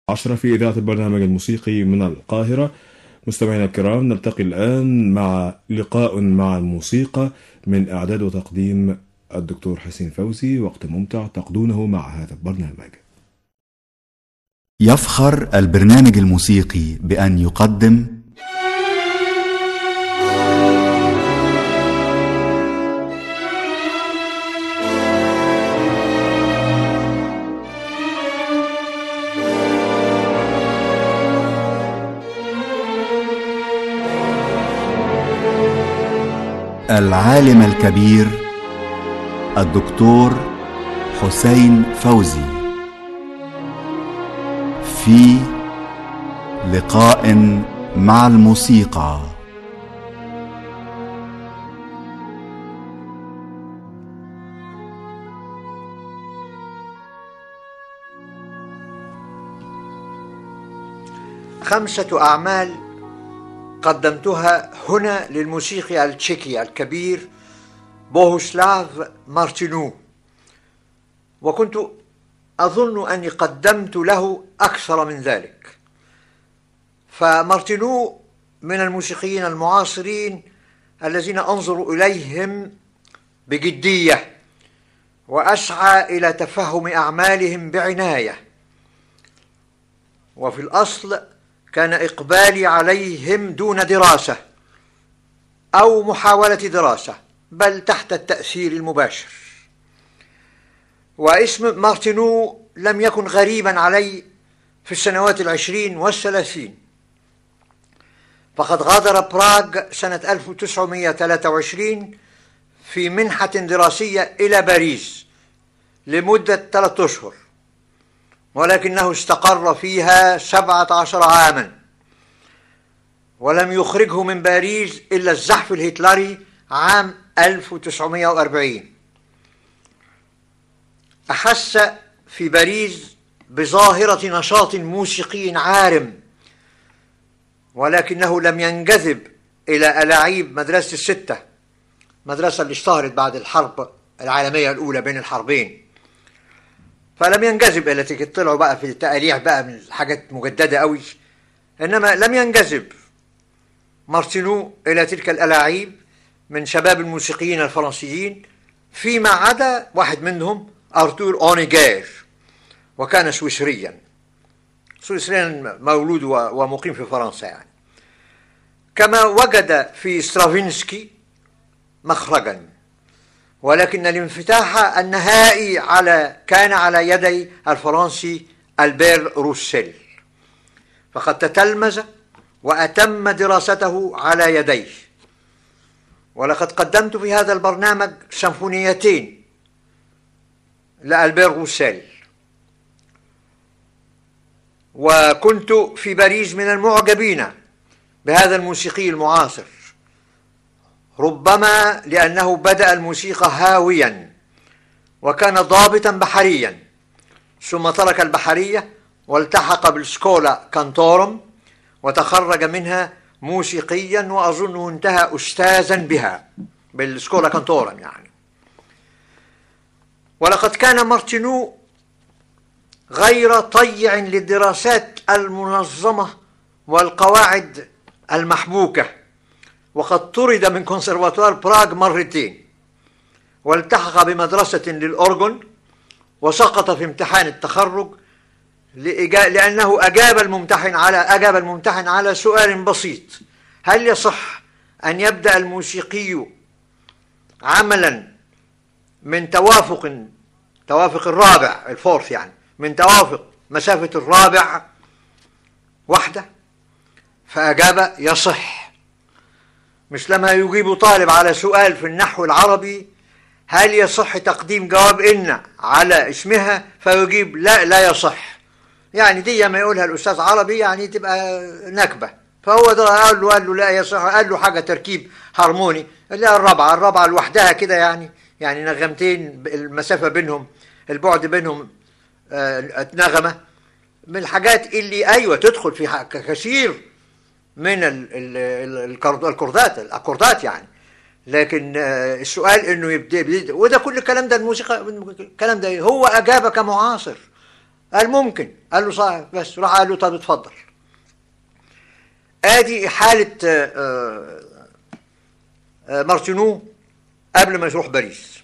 عشرة في إذاعة البرنامج الموسيقي من القاهرة مستمعينا الكرام نلتقي الآن مع لقاء مع الموسيقى من إعداد وتقديم الدكتور حسين فوزي وقت ممتع تقضونه مع هذا البرنامج يفخر البرنامج الموسيقي بأن يقدم العالم الكبير الدكتور حسين فوزي في لقاء مع الموسيقى خمسة أعمال قدمتها هنا للموسيقي التشيكي الكبير بوهوسلاف مارتينو وكنت أظن أني قدمت له أكثر من ذلك فمارتينو من الموسيقيين المعاصرين الذين أنظر إليهم بجدية وأسعى إلى تفهم أعمالهم بعناية وفي الأصل كان إقبالي عليهم دون دراسة أو محاولة دراسة بل تحت التأثير المباشر واسم مارتينو لم يكن غريبا علي في السنوات العشرين والثلاثين فقد غادر براغ سنة 1923 في منحة دراسية إلى باريس لمدة ثلاثة أشهر ولكنه استقر فيها سبعة عشر عاما ولم يخرجه من باريس إلا الزحف الهتلري عام 1940 أحس في باريس بظاهرة نشاط موسيقي عارم ولكنه لم ينجذب إلى ألاعيب مدرسة الستة مدرسة اللي اشتهرت بعد الحرب العالمية الأولى بين الحربين فلم ينجذب إلى تلك طلعوا بقى في التأليح بقى من حاجات مجددة قوي إنما لم ينجذب مارتينو إلى تلك الألاعيب من شباب الموسيقيين الفرنسيين فيما عدا واحد منهم أرتور أونيجير وكان سويسريا سويسريا مولود ومقيم في فرنسا يعني كما وجد في سترافينسكي مخرجا ولكن الانفتاح النهائي على كان على يدي الفرنسي البير روسيل فقد تتلمذ وأتم دراسته على يديه ولقد قدمت في هذا البرنامج سيمفونيتين لألبير روسيل وكنت في باريس من المعجبين بهذا الموسيقي المعاصر ربما لأنه بدأ الموسيقى هاويا وكان ضابطا بحريا ثم ترك البحرية والتحق بالسكولا كانتورم وتخرج منها موسيقيا وأظنه انتهى أستاذا بها بالسكولا كانتورم يعني ولقد كان مارتينو غير طيع للدراسات المنظمة والقواعد المحبوكة وقد طرد من كونسرفاتوار براغ مرتين والتحق بمدرسة للأورجون وسقط في امتحان التخرج لأنه أجاب الممتحن على أجاب الممتحن على سؤال بسيط هل يصح أن يبدأ الموسيقي عملا من توافق توافق الرابع الفورث يعني من توافق مسافة الرابع واحدة فأجاب يصح مثلما يجيب طالب على سؤال في النحو العربي هل يصح تقديم جواب إن على اسمها فيجيب لا لا يصح يعني دي ما يقولها الأستاذ عربي يعني تبقى نكبة فهو ده قال له قال له لا يصح قال له حاجة تركيب هارموني اللي الرابعة الرابعة لوحدها كده يعني يعني نغمتين المسافة بينهم البعد بينهم آه نغمة من الحاجات اللي أيوة تدخل في كثير من الكوردات الأكوردات يعني لكن آه السؤال انه يبدا وده كل الكلام ده الموسيقى الكلام ده هو اجاب كمعاصر قال ممكن قال له صحيح بس راح قال له طب اتفضل ادي حالة آه، آه، مارتينو قبل ما يروح باريس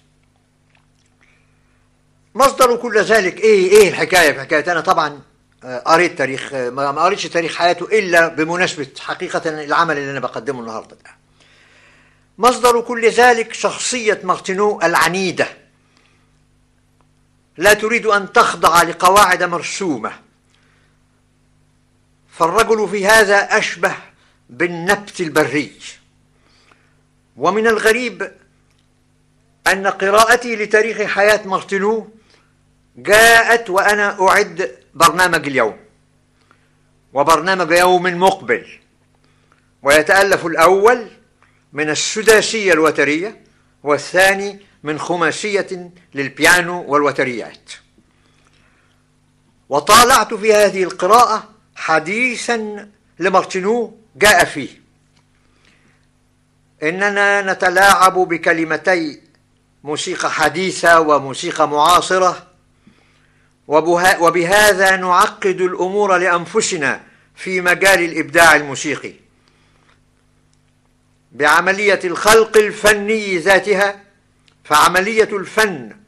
مصدر كل ذلك ايه ايه الحكايه في حكايه انا طبعا آه، قريت تاريخ آه، ما ما قريتش تاريخ حياته الا بمناسبه حقيقه العمل اللي انا بقدمه النهارده ده مصدر كل ذلك شخصيه مارتينو العنيده لا تريد ان تخضع لقواعد مرسومه فالرجل في هذا اشبه بالنبت البري ومن الغريب ان قراءتي لتاريخ حياه مارتينو جاءت وانا اعد برنامج اليوم وبرنامج يوم مقبل ويتالف الاول من السداسيه الوتريه والثاني من خماسيه للبيانو والوتريات وطالعت في هذه القراءه حديثا لمارتينو جاء فيه اننا نتلاعب بكلمتي موسيقى حديثه وموسيقى معاصره وبها- وبهذا نعقد الامور لانفسنا في مجال الابداع الموسيقي بعمليه الخلق الفني ذاتها فعمليه الفن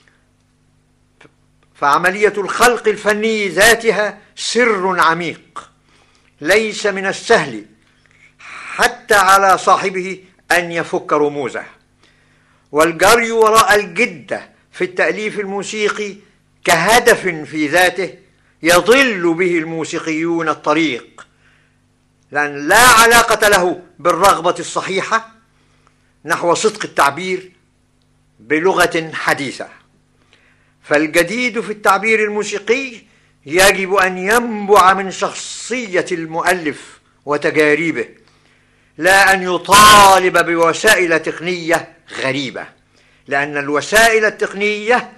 فعمليه الخلق الفني ذاتها سر عميق ليس من السهل حتى على صاحبه ان يفك رموزه والجري وراء الجده في التاليف الموسيقي كهدف في ذاته يضل به الموسيقيون الطريق لان لا علاقه له بالرغبه الصحيحه نحو صدق التعبير بلغه حديثه فالجديد في التعبير الموسيقي يجب ان ينبع من شخصيه المؤلف وتجاربه لا ان يطالب بوسائل تقنيه غريبه لان الوسائل التقنيه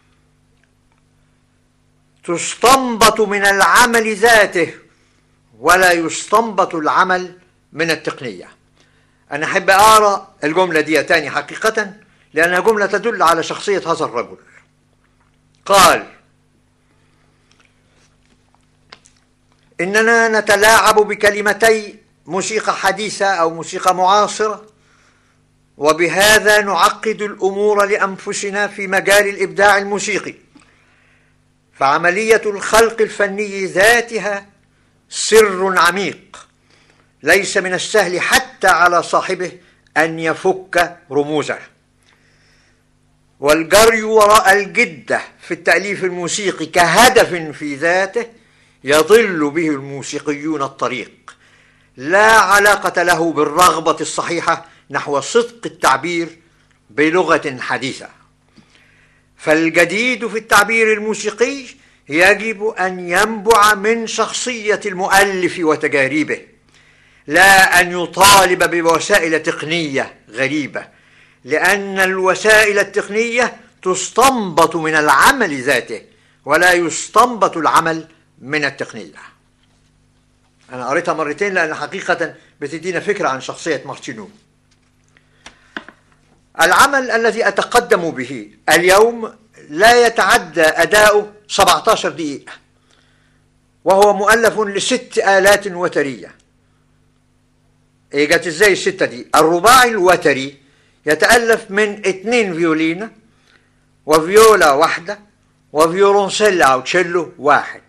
تستنبط من العمل ذاته ولا يستنبط العمل من التقنيه انا احب اقرا الجمله دي تاني حقيقه لانها جمله تدل على شخصيه هذا الرجل قال اننا نتلاعب بكلمتي موسيقى حديثه او موسيقى معاصره وبهذا نعقد الامور لانفسنا في مجال الابداع الموسيقي فعمليه الخلق الفني ذاتها سر عميق ليس من السهل حتى على صاحبه ان يفك رموزه والجري وراء الجده في التاليف الموسيقي كهدف في ذاته يضل به الموسيقيون الطريق لا علاقه له بالرغبه الصحيحه نحو صدق التعبير بلغه حديثه فالجديد في التعبير الموسيقي يجب ان ينبع من شخصيه المؤلف وتجاربه لا ان يطالب بوسائل تقنيه غريبه لان الوسائل التقنيه تستنبط من العمل ذاته ولا يستنبط العمل من التقنيه انا قريتها مرتين لان حقيقه بتدينا فكره عن شخصيه مارتينو العمل الذي أتقدم به اليوم لا يتعدى أداؤه 17 دقيقة وهو مؤلف لست آلات وترية إيه جت إزاي الستة دي الرباعي الوتري يتألف من اتنين فيولينا وفيولا واحدة وفيولونسيلا أو تشيلو واحد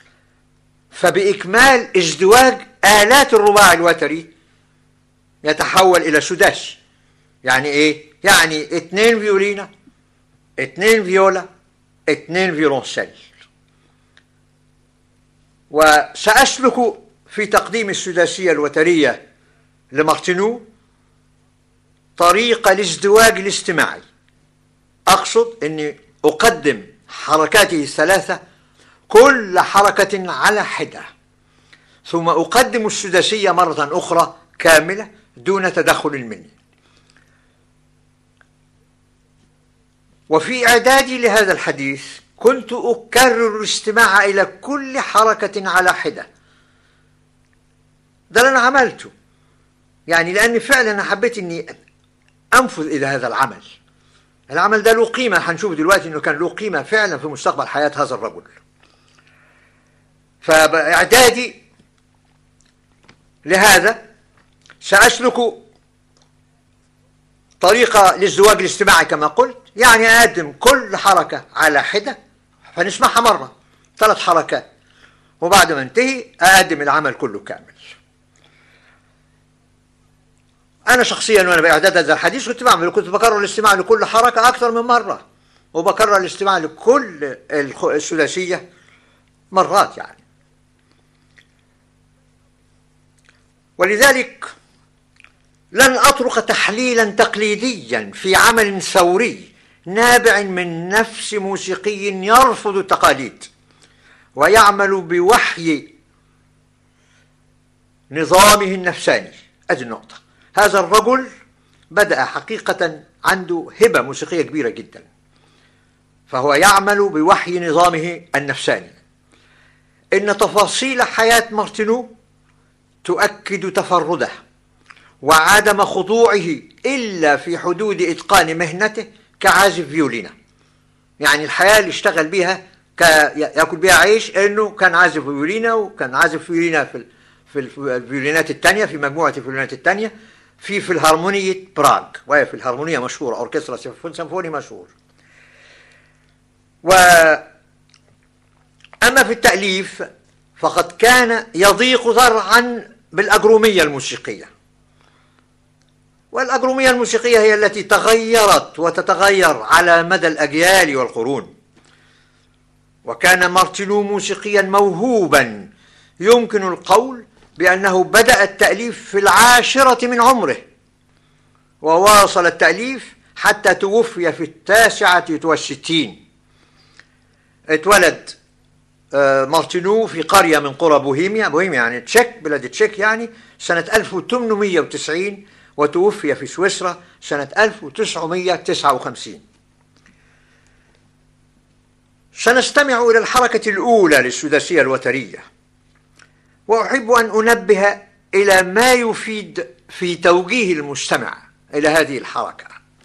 فبإكمال ازدواج آلات الرباعي الوتري يتحول إلى سداسي يعني ايه يعني اتنين فيولينا اتنين فيولا اتنين فيولونسيل وسأسلك في تقديم السداسية الوترية لمارتينو طريق الازدواج الاجتماعي أقصد أني أقدم حركاته الثلاثة كل حركة على حدة ثم أقدم السداسية مرة أخرى كاملة دون تدخل مني وفي إعدادي لهذا الحديث كنت أكرر الاستماع إلى كل حركة على حدة ده اللي أنا عملته يعني لأني فعلا حبيت أني أنفذ إلى هذا العمل العمل ده له قيمة هنشوف دلوقتي أنه كان له قيمة فعلا في مستقبل حياة هذا الرجل فإعدادي لهذا سأسلك طريقة للزواج الاجتماعي كما قلت يعني أقدم كل حركة على حدة فنسمعها مرة ثلاث حركات وبعد ما انتهي أقدم العمل كله كامل أنا شخصيا وأنا بإعداد هذا الحديث كنت بعمل كنت بكرر الاستماع لكل حركة أكثر من مرة وبكرر الاستماع لكل الثلاثية مرات يعني ولذلك لن أطرق تحليلا تقليديا في عمل ثوري نابع من نفس موسيقي يرفض التقاليد ويعمل بوحي نظامه النفساني هذه النقطة هذا الرجل بدأ حقيقة عنده هبة موسيقية كبيرة جدا فهو يعمل بوحي نظامه النفساني إن تفاصيل حياة مارتينو تؤكد تفرده وعدم خضوعه إلا في حدود إتقان مهنته كعازف فيولينا يعني الحياة اللي اشتغل بها ياكل بها عيش انه كان عازف فيولينا وكان عازف فيولينا في في الفيولينات الثانيه في مجموعه الفيولينات الثانيه في في الهارمونيه براغ وهي في الهارمونيه مشهوره اوركسترا سيمفوني مشهور و اما في التاليف فقد كان يضيق ذرعا بالاجروميه الموسيقيه والاجروميه الموسيقيه هي التي تغيرت وتتغير على مدى الاجيال والقرون وكان مارتينو موسيقيا موهوبا يمكن القول بأنه بدأ التأليف في العاشرة من عمره وواصل التأليف حتى توفي في التاسعة والستين اتولد مارتينو في قرية من قرى بوهيميا بوهيميا يعني تشيك بلاد تشيك يعني سنة 1890 وتوفي في سويسرا سنة 1959 سنستمع إلى الحركة الأولى للسداسية الوترية وأحب أن أنبه إلى ما يفيد في توجيه المستمع إلى هذه الحركة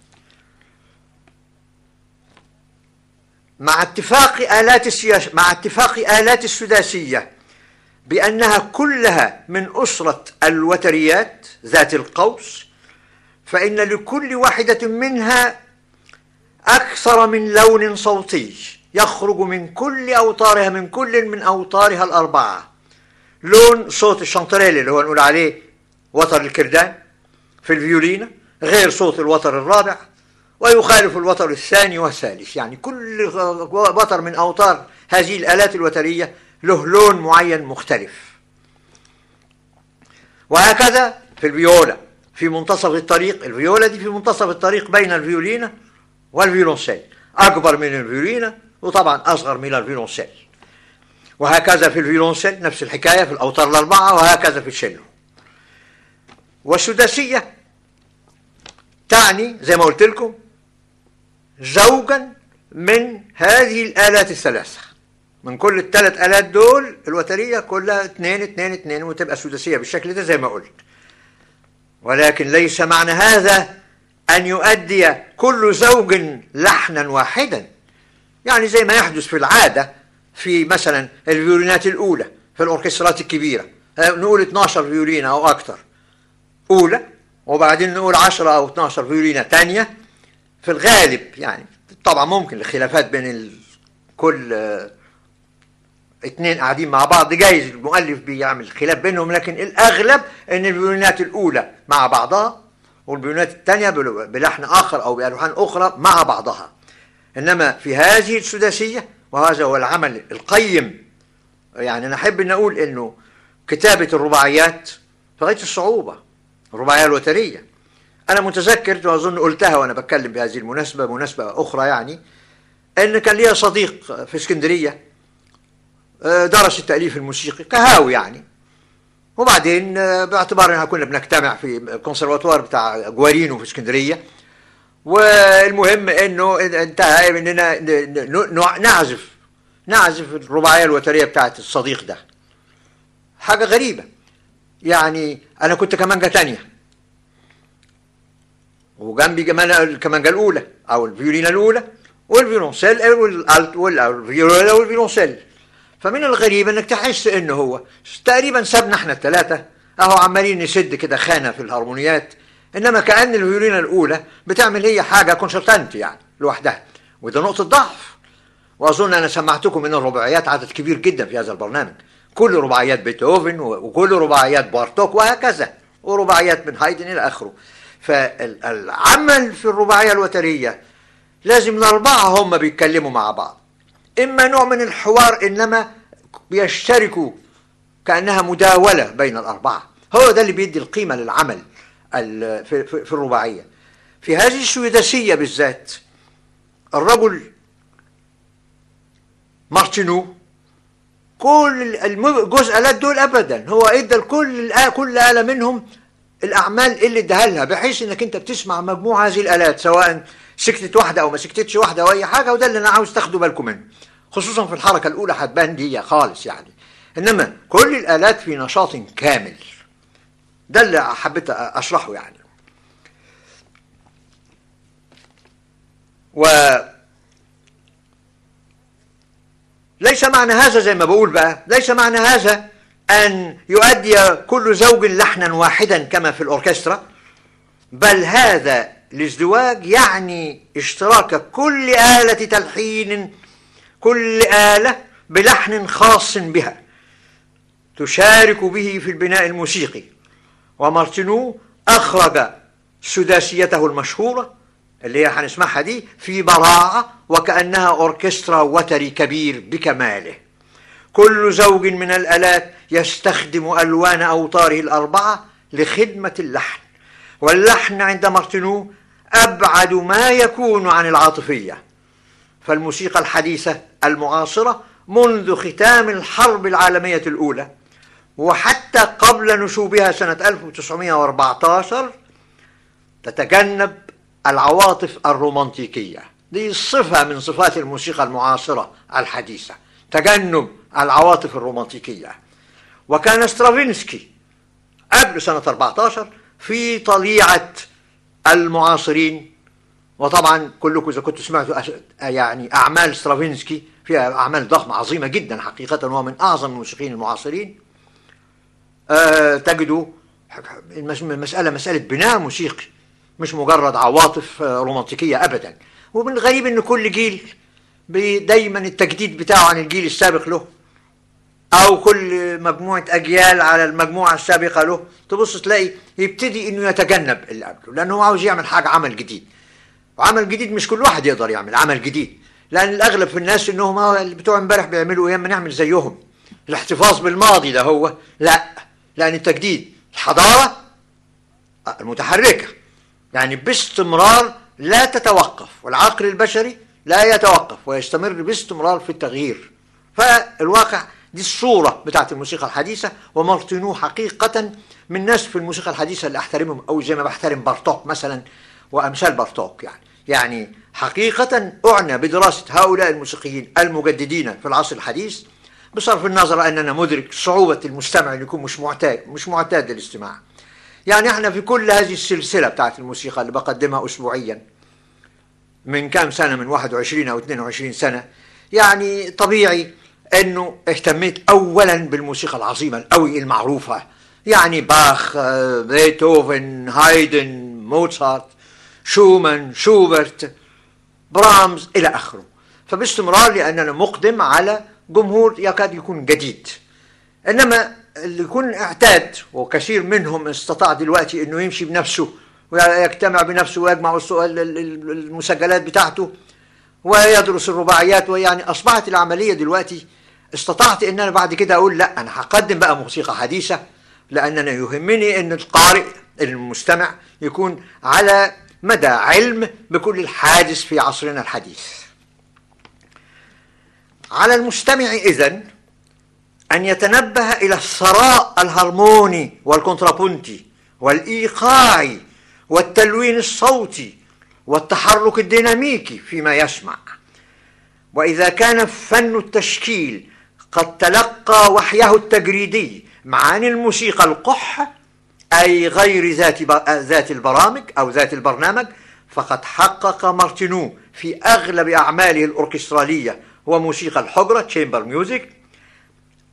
مع اتفاق آلات السياسة مع اتفاق آلات السداسية بأنها كلها من أسرة الوتريات ذات القوس فإن لكل واحدة منها أكثر من لون صوتي يخرج من كل أوتارها من كل من أوتارها الأربعة لون صوت الشنطريلي اللي هو نقول عليه وتر الكردان في الفيولينا غير صوت الوتر الرابع ويخالف الوتر الثاني والثالث يعني كل وتر من أوتار هذه الآلات الوترية له لون معين مختلف وهكذا في الفيولا في منتصف الطريق الفيولا دي في منتصف الطريق بين الفيولينا والفيولونسيل أكبر من الفيولينا وطبعا أصغر من الفيولونسيل وهكذا في الفيولونسيل نفس الحكاية في الأوتار الأربعة وهكذا في الشيلو والسداسية تعني زي ما قلت لكم زوجا من هذه الآلات الثلاثة من كل الثلاث آلات دول الوترية كلها اثنين اثنين اثنين وتبقى سداسية بالشكل ده زي ما قلت ولكن ليس معنى هذا أن يؤدي كل زوج لحنا واحدا يعني زي ما يحدث في العادة في مثلا الفيولينات الأولى في الأوركسترات الكبيرة نقول 12 فيولينا أو أكثر أولى وبعدين نقول 10 أو 12 فيولينا ثانية في الغالب يعني طبعا ممكن الخلافات بين ال... كل اثنين قاعدين مع بعض جايز المؤلف بيعمل خلاف بينهم لكن الأغلب أن الفيولينات الأولى مع بعضها والفيولينات الثانية بلحن آخر أو بألحان أخرى مع بعضها إنما في هذه السداسية وهذا هو العمل القيم يعني أنا أحب أن أقول أنه كتابة الرباعيات في غاية الصعوبة الرباعية الوترية أنا متذكر وأظن قلتها وأنا بتكلم بهذه المناسبة مناسبة أخرى يعني أن كان لي صديق في اسكندرية درس التأليف الموسيقي كهاوي يعني وبعدين باعتبار ان كنا بنجتمع في الكونسرفاتوار بتاع جوارينو في اسكندريه والمهم انه انتهى اننا نعزف نعزف الرباعيه الوتريه بتاعت الصديق ده حاجه غريبه يعني انا كنت كمانجا تانية وجنبي كمان الكمانجا الاولى او الفيولينا الاولى والفيولونسيل والالت والفيولا والفيولونسيل فمن الغريب انك تحس انه هو تقريبا سابنا احنا الثلاثه اهو عمالين نسد كده خانه في الهارمونيات انما كان الفيولينا الاولى بتعمل هي حاجه كونسرتانت يعني لوحدها وده نقطه ضعف واظن انا سمعتكم من الرباعيات عدد كبير جدا في هذا البرنامج كل رباعيات بيتهوفن وكل رباعيات بارتوك وهكذا ورباعيات من هايدن الى اخره فالعمل في الرباعيه الوتريه لازم الاربعه هم بيتكلموا مع بعض اما نوع من الحوار انما بيشتركوا كانها مداوله بين الاربعه هو ده اللي بيدي القيمه للعمل ال- في, في, في الرباعيه في هذه السويدسيه بالذات الرجل مارتينو كل الجزء آلات دول ابدا هو ادى لكل الآ- كل آلة منهم الاعمال اللي اداها لها بحيث انك انت بتسمع مجموعه هذه الالات سواء سكتت واحده او ما سكتتش واحده او اي حاجه وده اللي انا عاوز تاخدوا بالكم منه خصوصا في الحركه الاولى هتبان دي خالص يعني انما كل الالات في نشاط كامل ده اللي حبيت اشرحه يعني و ليس معنى هذا زي ما بقول بقى ليس معنى هذا أن يؤدي كل زوج لحنا واحدا كما في الأوركسترا بل هذا الازدواج يعني اشتراك كل آلة تلحين كل آلة بلحن خاص بها تشارك به في البناء الموسيقي ومارتينو أخرج سداسيته المشهورة اللي هي هنسمعها دي في براعة وكأنها أوركسترا وتري كبير بكماله كل زوج من الآلات يستخدم ألوان أوتاره الأربعة لخدمة اللحن واللحن عند مارتينو أبعد ما يكون عن العاطفية فالموسيقى الحديثة المعاصرة منذ ختام الحرب العالمية الأولى وحتى قبل نشوبها سنة 1914 تتجنب العواطف الرومانتيكية دي صفة من صفات الموسيقى المعاصرة الحديثة تجنب العواطف الرومانتيكية وكان سترافينسكي قبل سنة 14 في طليعة المعاصرين وطبعا كلكم إذا كنتوا سمعتوا أش- يعني أعمال سترافينسكي فيها أعمال ضخمة عظيمة جدا حقيقة وهو من أعظم الموسيقيين المعاصرين آه، تجدوا المس- المسألة مسألة بناء موسيقي مش مجرد عواطف آه، رومانتيكية أبدا ومن الغريب إن كل جيل بي- دايما التجديد بتاعه عن الجيل السابق له أو كل مجموعة أجيال على المجموعة السابقة له تبص تلاقي يبتدي إنه يتجنب اللي قبله لأنه هو عاوز يعمل حاجة عمل جديد وعمل جديد مش كل واحد يقدر يعمل عمل جديد لأن الأغلب في الناس إنهم آه، اللي بتوع امبارح بيعملوا إيه ما نعمل زيهم الاحتفاظ بالماضي ده هو لا لأن التجديد الحضارة المتحركة يعني باستمرار لا تتوقف والعقل البشري لا يتوقف ويستمر باستمرار في التغيير فالواقع دي الصورة بتاعت الموسيقى الحديثة ومارتينو حقيقة من الناس في الموسيقى الحديثة اللي أحترمهم أو زي ما بحترم بارتوك مثلا وأمثال بارتوك يعني يعني حقيقة أعنى بدراسة هؤلاء الموسيقيين المجددين في العصر الحديث بصرف النظر أننا مدرك صعوبة المستمع أن يكون مش معتاد مش معتاد للاستماع يعني احنا في كل هذه السلسلة بتاعت الموسيقى اللي بقدمها أسبوعيا من كام سنة من 21 أو 22 سنة يعني طبيعي أنه اهتميت أولا بالموسيقى العظيمة القوي المعروفة يعني باخ آه، بيتهوفن هايدن موتسارت شومان شوبرت برامز إلى آخره فباستمرار لأننا مقدم على جمهور يكاد يكون جديد انما اللي يكون اعتاد وكثير منهم استطاع دلوقتي انه يمشي بنفسه ويجتمع بنفسه ويجمع الس- ال- ال- ال- المسجلات بتاعته ويدرس الرباعيات ويعني اصبحت العمليه دلوقتي استطعت ان انا بعد كده اقول لا انا هقدم بقى موسيقى حديثه لان انا يهمني ان القارئ المستمع يكون على مدى علم بكل الحادث في عصرنا الحديث على المستمع اذن أن يتنبه إلى الثراء الهرموني والكونترابونتي والإيقاعي والتلوين الصوتي والتحرك الديناميكي فيما يسمع وإذا كان فن التشكيل قد تلقى وحيه التجريدي معاني الموسيقى القح أي غير ذات ب- ذات البرامج أو ذات البرنامج فقد حقق مارتينو في أغلب أعماله الأوركسترالية وموسيقى الحجرة تشامبر ميوزك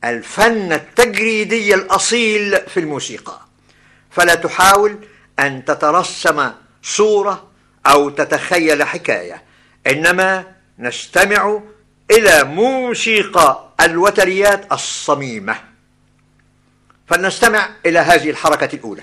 الفن التجريدي الأصيل في الموسيقى فلا تحاول أن تترسم صورة أو تتخيل حكاية إنما نستمع إلى موسيقى الوتريات الصميمة فلنستمع إلى هذه الحركة الأولى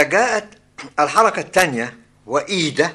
جاءت الحركة الثانية وإيدة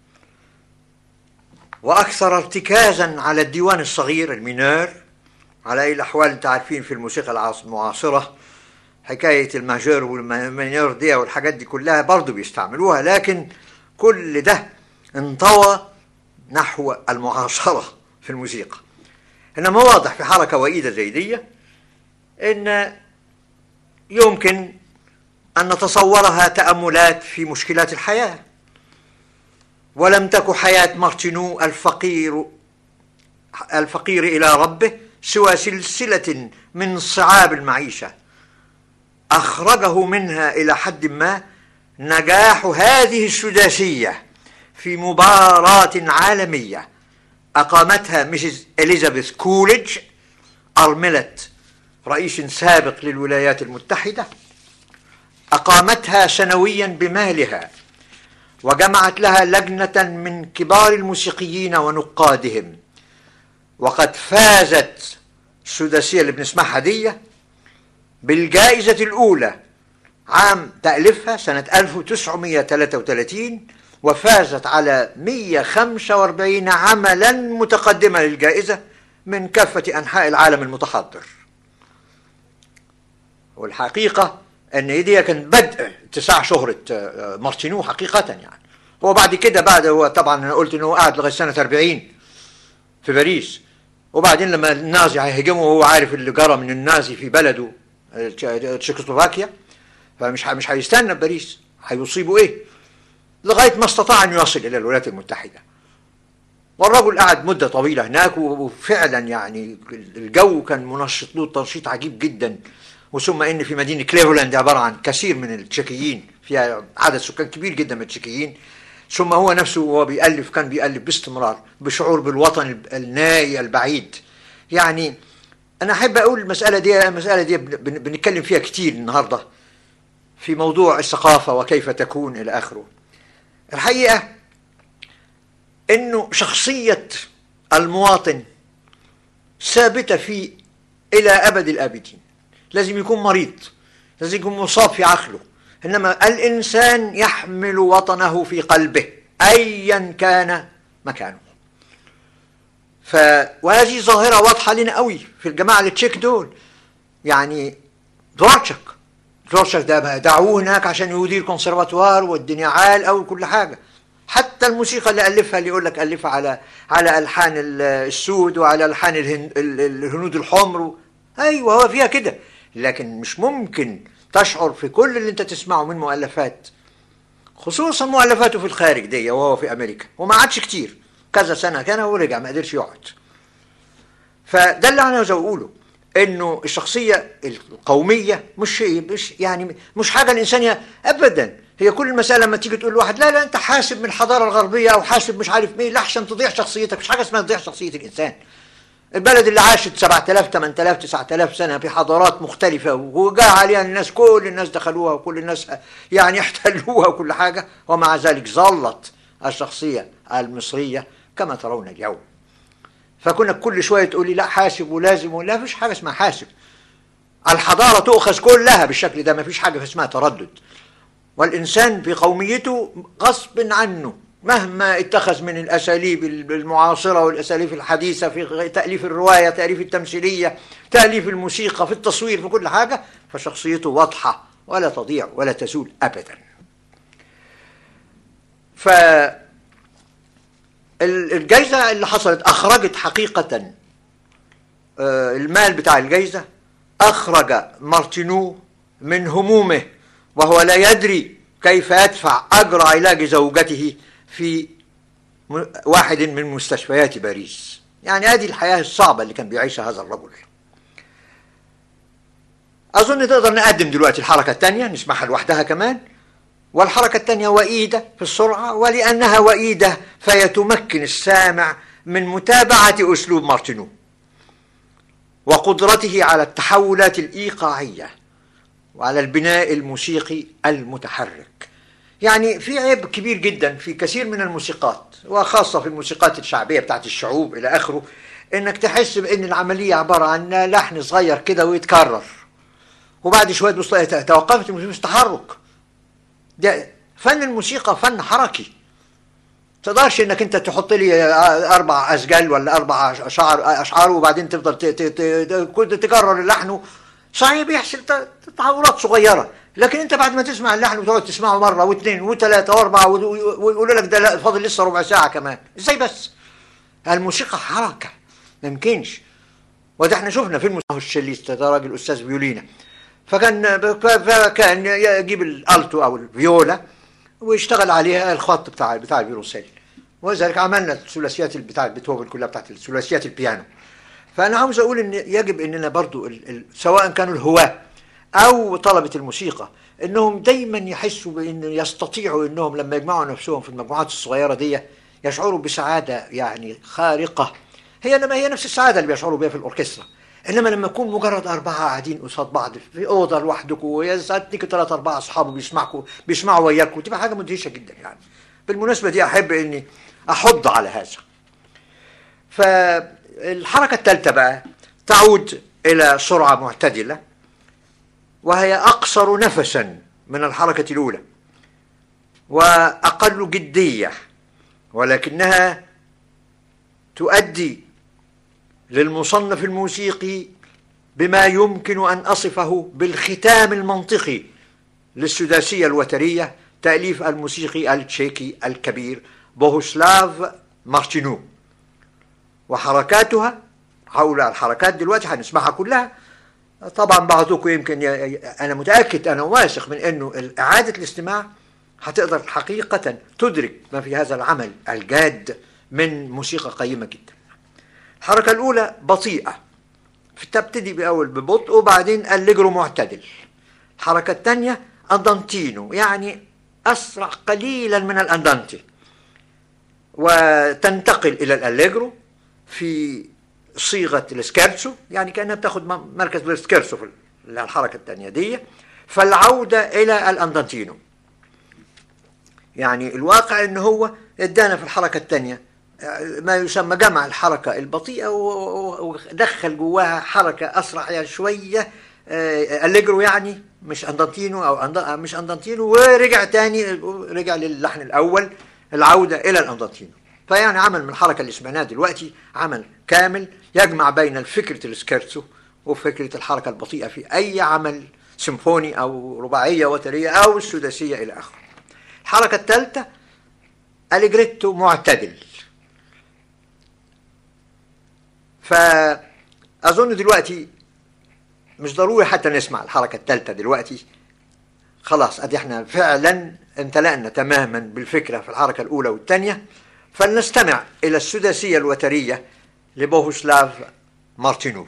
وأكثر ارتكازا على الديوان الصغير المينور على أي الأحوال أنت عارفين في الموسيقى المعاصرة حكاية الماجور والمينور دي والحاجات دي كلها برضو بيستعملوها لكن كل ده انطوى نحو المعاصرة في الموسيقى إنما واضح في حركة وإيدة زي دي إن يمكن أن نتصورها تأملات في مشكلات الحياة ولم تك حياة مارتينو الفقير الفقير إلى ربه سوى سلسلة من صعاب المعيشة أخرجه منها إلى حد ما نجاح هذه السداسية في مباراة عالمية أقامتها ميسيس إليزابيث كوليدج أرملة رئيس سابق للولايات المتحدة أقامتها سنويا بمالها وجمعت لها لجنة من كبار الموسيقيين ونقادهم وقد فازت السداسية اللي بنسمعها دي بالجائزة الأولى عام تأليفها سنة 1933 وفازت على 145 عملا متقدمة للجائزة من كافة أنحاء العالم المتحضر والحقيقة أن دي كان بدء اتساع شهرة مارتينو حقيقة يعني هو بعد كده بعد هو طبعا أنا قلت أنه قعد لغاية سنة 40 في باريس وبعدين لما النازي هيهجمه وهو عارف اللي جرى من النازي في بلده تشيكوسلوفاكيا فمش مش هيستنى في باريس هيصيبه ايه لغايه ما استطاع ان يصل الى الولايات المتحده والرجل قعد مده طويله هناك وفعلا يعني الجو كان منشط له تنشيط عجيب جدا وثم ان في مدينه كليفلاند عباره عن كثير من التشيكيين فيها عدد سكان كبير جدا من التشيكيين ثم هو نفسه وهو بيألف كان بيألف باستمرار بشعور بالوطن النائي البعيد يعني أنا أحب أقول المسألة دي المسألة دي بنتكلم فيها كتير النهاردة في موضوع الثقافة وكيف تكون إلى آخره الحقيقة إنه شخصية المواطن ثابتة في إلى أبد الآبدين لازم يكون مريض لازم يكون مصاب في عقله إنما الإنسان يحمل وطنه في قلبه أيا كان مكانه ف وهذه ظاهرة واضحة لنا قوي في الجماعة التشيك دول يعني دورتشك دورتشك ده دعوه هناك عشان يدير كونسرفاتوار والدنيا عال أو كل حاجة حتى الموسيقى اللي ألفها اللي يقول لك ألفها على على ألحان السود وعلى ألحان الهنود الحمر أيوه هو فيها كده لكن مش ممكن تشعر في كل اللي انت تسمعه من مؤلفات خصوصا مؤلفاته في الخارج دي وهو في امريكا وما عادش كتير كذا سنه كان ورجع ما قدرش يقعد فده اللي انا عاوز اقوله انه الشخصيه القوميه مش شيء مش يعني مش حاجه الانسانيه ابدا هي كل المساله لما تيجي تقول لواحد لا لا انت حاسب من الحضاره الغربيه او حاسب مش عارف مين لا عشان تضيع شخصيتك مش حاجه اسمها تضيع شخصيه الانسان البلد اللي عاشت 7000 8000 9000 سنه في حضارات مختلفه وجاء عليها الناس كل الناس دخلوها وكل الناس يعني احتلوها وكل حاجه ومع ذلك ظلت الشخصيه المصريه كما ترون اليوم فكنا كل شويه تقول لي لا حاسب ولازم ولا فيش حاجه اسمها حاسب الحضاره تؤخذ كلها بالشكل ده ما فيش حاجه اسمها تردد والانسان في قوميته غصب عنه مهما اتخذ من الاساليب المعاصره والاساليب الحديثه في تاليف الروايه تاليف التمثيليه تاليف الموسيقى في التصوير في كل حاجه فشخصيته واضحه ولا تضيع ولا تزول ابدا ف الجائزه اللي حصلت اخرجت حقيقه المال بتاع الجائزه اخرج مارتينو من همومه وهو لا يدري كيف يدفع اجر علاج زوجته في واحد من مستشفيات باريس يعني هذه الحياة الصعبة اللي كان بيعيشها هذا الرجل أظن تقدر نقدم دلوقتي الحركة الثانية نسمعها لوحدها كمان والحركة الثانية وئيدة في السرعة ولأنها وئيدة فيتمكن السامع من متابعة أسلوب مارتينو وقدرته على التحولات الإيقاعية وعلى البناء الموسيقي المتحرك يعني في عيب كبير جدا في كثير من الموسيقات وخاصة في الموسيقات الشعبية بتاعت الشعوب إلى آخره إنك تحس بإن العملية عبارة عن لحن صغير كده ويتكرر وبعد شوية توقفت مش تحرك ده فن الموسيقى فن حركي تقدرش انك انت تحط لي اربع اسجال ولا اربع اشعار اشعار وبعدين تفضل ت- ت- ت- كنت تكرر اللحن صحيح بيحصل ت- تحولات صغيره لكن انت بعد ما تسمع اللحن وتقعد تسمعه مره واثنين وثلاثه واربعه و- و- ويقولوا لك ده لا فاضل لسه ربع ساعه كمان ازاي بس الموسيقى حركه ما يمكنش وده احنا شفنا فيلم الشليست ده راجل استاذ فيولينا فكان فكان يجيب الالتو او الفيولا ويشتغل عليها الخط بتاع بتاع الفيروسيل وذلك عملنا الثلاثيات بتاع بيتهوفن كلها بتاعت الثلاثيات البيانو فانا عاوز اقول ان يجب اننا برضو ال ال سواء كانوا الهواة او طلبة الموسيقى انهم دايما يحسوا بان يستطيعوا انهم لما يجمعوا نفسهم في المجموعات الصغيرة دي يشعروا بسعادة يعني خارقة هي انما هي نفس السعادة اللي بيشعروا بها في الاوركسترا انما لما يكون مجرد اربعه قاعدين قصاد بعض في اوضه لوحدكم ويا ساعات تيجي ثلاث اربعه اصحاب بيسمعكم بيسمعوا وياكم تبقى حاجه مدهشه جدا يعني بالمناسبه دي احب اني احض على هذا فالحركه الثالثه بقى تعود الى سرعه معتدله وهي اقصر نفسا من الحركه الاولى واقل جديه ولكنها تؤدي للمصنف الموسيقي بما يمكن ان اصفه بالختام المنطقي للسداسيه الوتريه تاليف الموسيقي التشيكي الكبير بوهوسلاف مارتينو وحركاتها حول الحركات دلوقتي هنسمعها كلها طبعا بعضكم يمكن ي... انا متاكد انا واثق من انه اعاده الاستماع هتقدر حقيقه تدرك ما في هذا العمل الجاد من موسيقى قيمه جدا الحركة الأولى بطيئة تبتدي بأول ببطء وبعدين أليجرو معتدل الحركة الثانية أندانتينو يعني أسرع قليلا من الأندانتي وتنتقل إلى الأليجرو في صيغة السكيرتسو يعني كأنها بتاخد مركز السكيرتسو في الحركة الثانية دي فالعودة إلى الأندانتينو يعني الواقع إن هو ادانا في الحركة الثانية ما يسمى جمع الحركة البطيئة ودخل جواها حركة أسرع يعني شوية أليجرو يعني مش أندانتينو أو أند... مش أندانتينو ورجع تاني رجع للحن الأول العودة إلى الأندانتينو فيعني عمل من الحركة اللي سمعناها دلوقتي عمل كامل يجمع بين فكرة السكيرتسو وفكرة الحركة البطيئة في أي عمل سيمفوني أو رباعية وترية أو السداسية إلى آخره الحركة الثالثة أليجريتو معتدل فأظن دلوقتي مش ضروري حتى نسمع الحركة الثالثة دلوقتي خلاص ادي احنا فعلا امتلأنا تماما بالفكرة في الحركة الأولى والثانية فلنستمع إلى السداسية الوترية لبوهوسلاف مارتينوف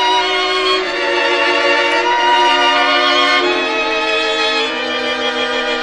Thank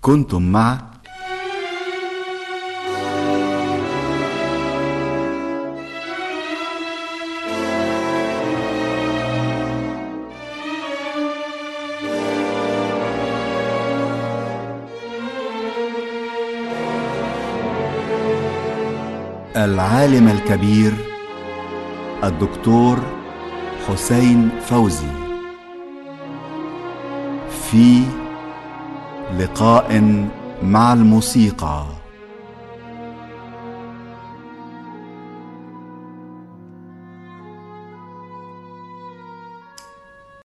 كنتم مع العالم الكبير الدكتور حسين فوزي في لقاء مع الموسيقى